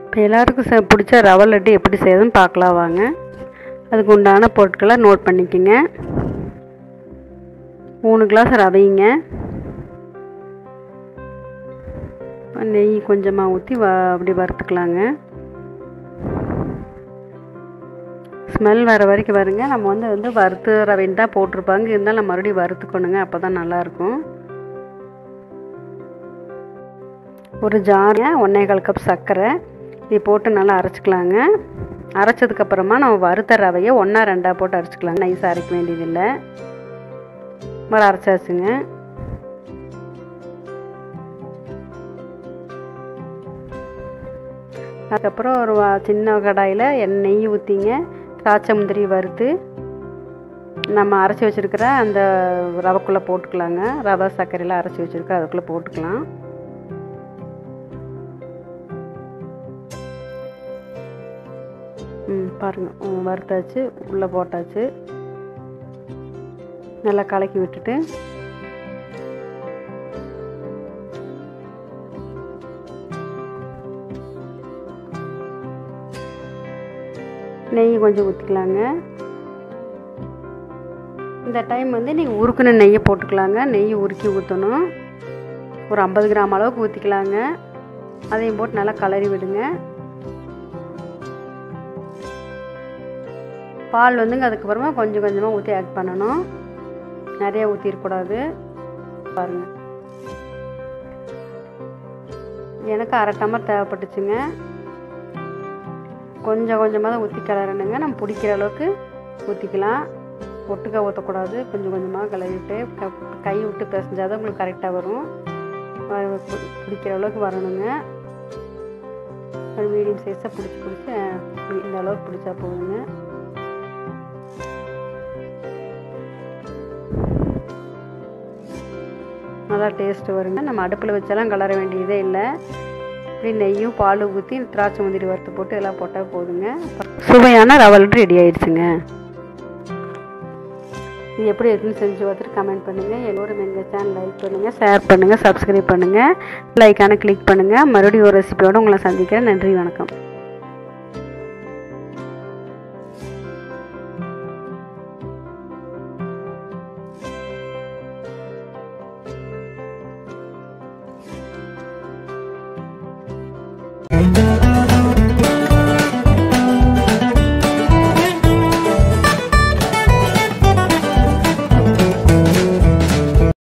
இப்போ எல்லாருக்கும் ச பிடிச்ச ரவை லட்டு எப்படி செய்யறதுன்னு பார்க்கலாம் வாங்க அதுக்கு உண்டான பொருட்களை நோட் பண்ணிக்கோங்க மூணு கிளாஸ் ரவைங்க நெய் கொஞ்சமாக ஊற்றி வ அப்படி வறுத்துக்கலாங்க ஸ்மெல் வர வரைக்கும் வருங்க நம்ம வந்து வந்து வறுத்து ரவைன்னு தான் போட்டிருப்பாங்க இருந்தாலும் நம்ம மறுபடியும் வறுத்துக்கணுங்க அப்போ தான் நல்லாயிருக்கும் ஒரு ஜார் ஒன்றே கால் கப் சர்க்கரை இது போட்டு நல்லா அரைச்சிக்கலாங்க அரைச்சதுக்கப்புறமா நம்ம வறுத்த ரவையை ஒன்றா ரெண்டாக போட்டு அரைச்சிக்கலாங்க நைஸாக அரைக்க வேண்டியதில்லை மாதிரி அரைச்சாச்சுங்க அதுக்கப்புறம் ஒரு வா- சின்ன கடாயில் எண்ணெய் ஊற்றிங்க திராட்சை முந்திரி வறுத்து நம்ம அரைச்சி வச்சுருக்கிற அந்த ரவைக்குள்ளே போட்டுக்கலாங்க ரவை சர்க்கரையில் அரைச்சி வச்சுருக்க அதுக்குள்ளே போட்டுக்கலாம் ம் பாருங்கள் ம், வறுத்தாச்சு உள்ளே போட்டாச்சு நல்லா கலக்கி விட்டுட்டு நெய் கொஞ்சம் ஊற்றிக்கலாங்க இந்த டைம் வந்து நீங்கள் உருக்குன நெய்யை போட்டுக்கலாங்க நெய் உருக்கி ஊற்றணும் ஒரு ஐம்பது கிராம் அளவுக்கு ஊற்றிக்கலாங்க அதையும் போட்டு நல்லா கலரி விடுங்க பால் வந்துங்க அதுக்கப்புறமா கொஞ்சம் கொஞ்சமாக ஊற்றி ஆட் பண்ணணும் நிறைய ஊற்றிருக்கூடாது பாருங்க எனக்கு அரை டம்ளர் தேவைப்பட்டுச்சுங்க கொஞ்சம் கொஞ்சமாக தான் ஊற்றி கிளறணுங்க நம்ம பிடிக்கிற அளவுக்கு ஊற்றிக்கலாம் ஒட்டுக்கா ஊற்றக்கூடாது கொஞ்சம் கொஞ்சமாக கிளறிட்டு க- கை விட்டு பிசைஞ்சாதான் தான் உங்களுக்கு கரெக்டாக வரும் வ- பி- பிடிக்கிற அளவுக்கு வரணுங்க ஒரு மீடியம் சைஸாக பிடிச்சி பிடிச்சி அஹ், இந்த அளவுக்கு பிடிச்சா போதுங்க நல்லா டேஸ்ட்டு வருங்க நம்ம அடுப்பில் வச்செல்லாம் கலர வேண்டியதே இல்லை இப்படி நெய்யும் பால் ஊற்றி திராட்சை முந்திரி வறுத்து போட்டு எல்லாம் போட்டால் போதுங்க சுவையான ரவல் ரெடி ஆயிடுச்சுங்க இது எப்படி இருக்குன்னு செஞ்சு பார்த்துட்டு கமெண்ட் பண்ணுங்கள் எல்லோரும் எங்கள் சேனல் லைக் பண்ணுங்கள் ஷேர் பண்ணுங்கள் சப்ஸ்கிரைப் பண்ணுங்கள் லைக்கான கிளிக் பண்ணுங்கள் மறுபடியும் ஒரு ரெசிபியோடு உங்களை சந்திக்கிறேன் நன்றி வணக்கம்